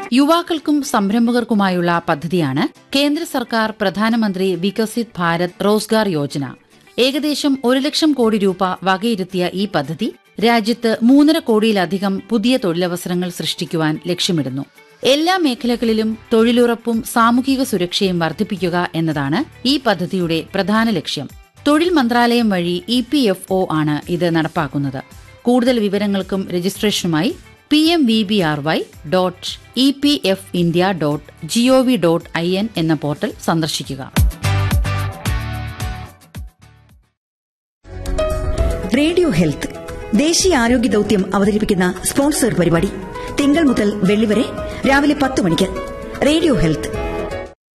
യുവാക്കൾക്കും സംരംഭകർക്കുമായുള്ള പദ്ധതിയാണ് കേന്ദ്ര സർക്കാർ പ്രധാനമന്ത്രി വികസിത് ഭാരത് റോസ്ഗാർ യോജന ഏകദേശം ഒരു ലക്ഷം കോടി രൂപ വകയിരുത്തിയ ഈ പദ്ധതി രാജ്യത്ത് മൂന്നര കോടിയിലധികം പുതിയ തൊഴിലവസരങ്ങൾ സൃഷ്ടിക്കുവാൻ ലക്ഷ്യമിടുന്നു എല്ലാ മേഖലകളിലും തൊഴിലുറപ്പും സാമൂഹിക സുരക്ഷയും വർദ്ധിപ്പിക്കുക എന്നതാണ് ഈ പദ്ധതിയുടെ പ്രധാന ലക്ഷ്യം തൊഴിൽ മന്ത്രാലയം വഴി ഇ പി എഫ് ഒ ആണ് ഇത് നടപ്പാക്കുന്നത് കൂടുതൽ വിവരങ്ങൾക്കും രജിസ്ട്രേഷനുമായി P M V B R Y dot E P F India dot GOV dot I N എന്ന പോർട്ടൽ സന്ദർശിക്കുക റേഡിയോ ഹെൽത്ത് ദേശീയ ആരോഗ്യ ദൌത്യം അവതരിപ്പിക്കുന്ന സ്പോൺസർ പരിപാടി തിങ്കൾ മുതൽ വെള്ളി വരെ രാവിലെ പത്ത് മണിക്ക് റേഡിയോ ഹെൽത്ത്